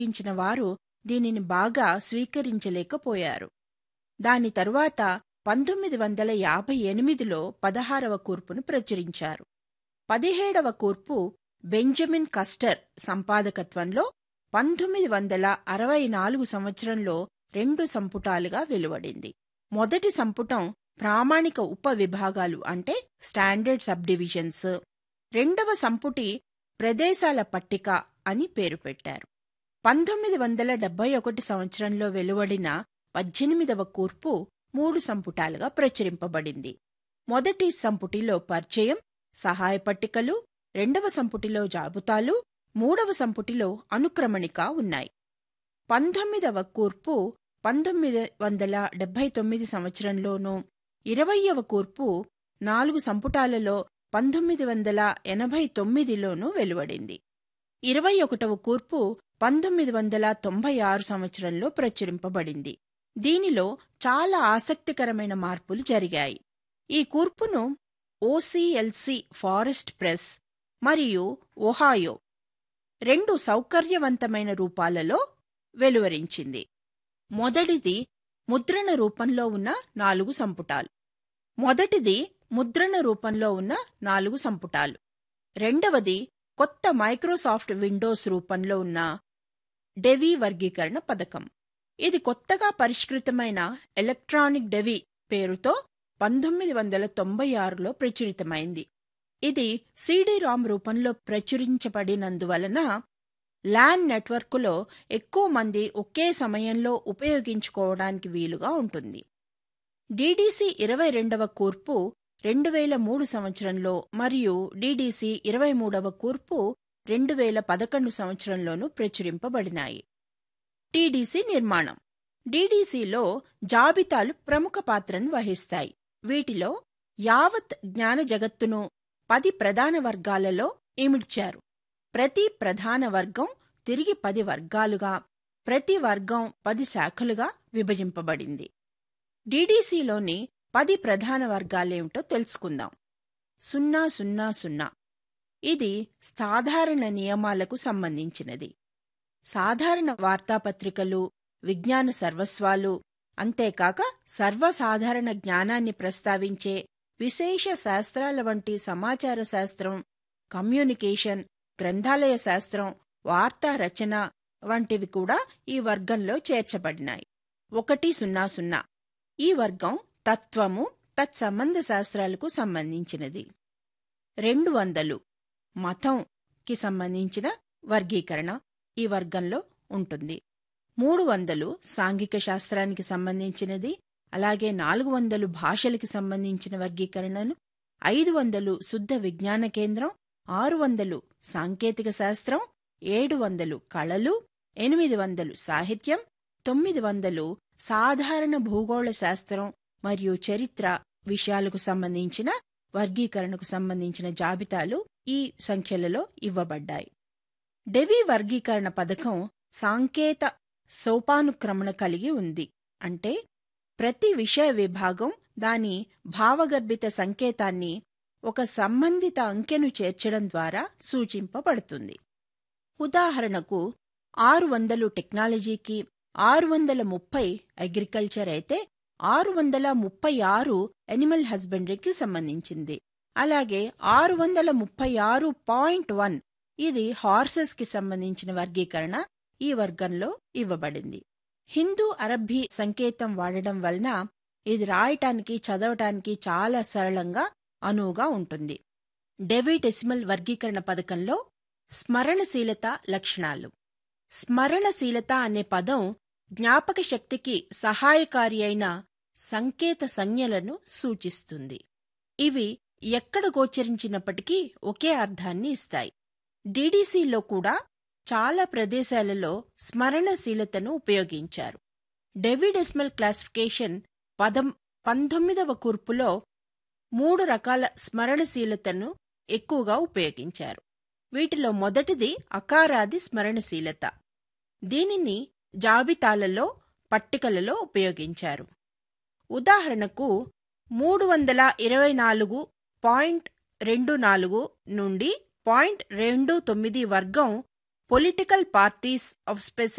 ఉపయోగించిన వారు దీనిని బాగా స్వీకరించలేకపోయారు దాని తరువాత పంతొమ్మిది వందల యాభై ఎనిమిదిలో పదహారవ కూర్పును ప్రచురించారు పదిహేడవ కూర్పు బెంజమిన్ కస్టర్ సంపాదకత్వంలో పంతొమ్మిది వందల అరవై నాలుగు సంవత్సరంలో రెండు సంపుటాలుగా వెలువడింది మొదటి సంపుటం ప్రామాణిక ఉప విభాగాలు అంటే స్టాండర్డ్ సబ్ డివిజన్స్ రెండవ సంపుటి ప్రదేశాల పట్టిక అని పేరు పెట్టారు పంతొమ్మిది వందల డెబ్బై ఒకటి సంవత్సరంలో వెలువడిన పద్దెనిమిదవ కూర్పు మూడు సంపుటాలుగా ప్రచురింపబడింది మొదటి సంపుటిలో పరిచయం సహాయ పట్టికలు రెండవ సంపుటిలో జాబితాలు మూడవ సంపుటిలో అనుక్రమణిక ఉన్నాయి పంతొమ్మిదవ కూర్పు పంతొమ్మిది వందల డెబ్బై తొమ్మిది సంవత్సరంలోనూ ఇరవయవ కూర్పు నాలుగు సంపుటాలలో పంతొమ్మిది వందల ఎనభై తొమ్మిదిలోనూ వెలువడింది ఇరవై ఒకటవ కూర్పు పంతొమ్మిది వందల తొంభై ఆరు సంవత్సరంలో ప్రచురింపబడింది దీనిలో చాలా ఆసక్తికరమైన మార్పులు జరిగాయి ఈ కూర్పును ఓసీఎల్సి ఫారెస్ట్ ప్రెస్ మరియు ఒహాయో రెండు సౌకర్యవంతమైన రూపాలలో వెలువరించింది మొదటిది ముద్రణ రూపంలో ఉన్న నాలుగు సంపుటాలు మొదటిది ముద్రణ రూపంలో ఉన్న నాలుగు సంపుటాలు రెండవది కొత్త మైక్రోసాఫ్ట్ విండోస్ రూపంలో ఉన్న డెవి వర్గీకరణ పథకం ఇది కొత్తగా పరిష్కృతమైన ఎలక్ట్రానిక్ డెవి పేరుతో పంతొమ్మిది వందల తొంభై ఆరులో ప్రచురితమైంది ఇది సీడీ రామ్ రూపంలో ప్రచురించబడినందువలన ల్యాన్ నెట్వర్కులో ఎక్కువ మంది ఒకే సమయంలో ఉపయోగించుకోవడానికి వీలుగా ఉంటుంది డీడీసీ ఇరవై రెండవ కూర్పు రెండు వేల మూడు సంవత్సరంలో మరియు డీడీసీ ఇరవై మూడవ కూర్పు రెండు వేల పదకొండు సంవత్సరంలోనూ ప్రచురింపబడినాయి టీడీసీ నిర్మాణం డీడీసీలో జాబితాలు ప్రముఖ పాత్రను వహిస్తాయి వీటిలో యావత్ జ్ఞాన జగత్తును పది ప్రధాన వర్గాలలో ఇమిడ్చారు ప్రతి ప్రధాన వర్గం తిరిగి పది వర్గాలుగా ప్రతి వర్గం పది శాఖలుగా విభజింపబడింది డీడీసీలోని పది ప్రధాన వర్గాలేమిటో తెలుసుకుందాం సున్నా సున్నా సున్నా ఇది సాధారణ నియమాలకు సంబంధించినది సాధారణ వార్తాపత్రికలు విజ్ఞాన సర్వస్వాలు అంతేకాక సర్వసాధారణ జ్ఞానాన్ని ప్రస్తావించే విశేష శాస్త్రాల వంటి సమాచార శాస్త్రం కమ్యూనికేషన్ గ్రంథాలయ శాస్త్రం వార్తా రచన వంటివి కూడా ఈ వర్గంలో చేర్చబడినాయి ఒకటి సున్నా సున్నా ఈ వర్గం తత్వము తత్సంబంధ శాస్త్రాలకు సంబంధించినది రెండు వందలు మతంకి సంబంధించిన వర్గీకరణ ఈ వర్గంలో ఉంటుంది మూడు వందలు సాంఘిక శాస్త్రానికి సంబంధించినది అలాగే నాలుగు వందలు భాషలకి సంబంధించిన వర్గీకరణను ఐదు వందలు శుద్ధ విజ్ఞాన కేంద్రం ఆరు వందలు సాంకేతిక శాస్త్రం ఏడు వందలు కళలు ఎనిమిది వందలు సాహిత్యం తొమ్మిది వందలు సాధారణ భూగోళ శాస్త్రం మరియు చరిత్ర విషయాలకు సంబంధించిన వర్గీకరణకు సంబంధించిన జాబితాలు ఈ సంఖ్యలలో ఇవ్వబడ్డాయి డెవి వర్గీకరణ పథకం సాంకేత సోపానుక్రమణ కలిగి ఉంది అంటే ప్రతి విషయ విభాగం దాని భావగర్భిత సంకేతాన్ని ఒక సంబంధిత అంకెను చేర్చడం ద్వారా సూచింపబడుతుంది ఉదాహరణకు ఆరు వందలు టెక్నాలజీకి ఆరు వందల ముప్పై అగ్రికల్చర్ అయితే ఆరు వందల ముప్పై ఆరు ఎనిమల్ హస్బెండరీకి సంబంధించింది అలాగే ఆరు వందల ముప్పై ఆరు పాయింట్ వన్ ఇది హార్సెస్కి సంబంధించిన వర్గీకరణ ఈ వర్గంలో ఇవ్వబడింది హిందూ అరబ్బీ సంకేతం వాడడం వలన ఇది రాయటానికి చదవటానికి చాలా సరళంగా అనువుగా ఉంటుంది డెవి డెసిమల్ వర్గీకరణ పథకంలో స్మరణశీలత లక్షణాలు స్మరణశీలత అనే పదం జ్ఞాపక శక్తికి సహాయకారి అయిన సంకేత సంజ్ఞలను సూచిస్తుంది ఇవి ఎక్కడ గోచరించినప్పటికీ ఒకే అర్థాన్ని ఇస్తాయి డీడీసీలో కూడా చాలా ప్రదేశాలలో స్మరణశీలతను ఉపయోగించారు డెవిడెస్మల్ క్లాసిఫికేషన్ పదం పంతొమ్మిదవ కూర్పులో మూడు రకాల స్మరణశీలతను ఎక్కువగా ఉపయోగించారు వీటిలో మొదటిది అకారాది స్మరణశీలత దీనిని జాబితాలలో పట్టికలలో ఉపయోగించారు ఉదాహరణకు మూడు వందల ఇరవై నాలుగు పాయింట్ రెండు నాలుగు నుండి పాయింట్ రెండు తొమ్మిది వర్గం పొలిటికల్ పార్టీస్ ఆఫ్ స్పెసిఫిక్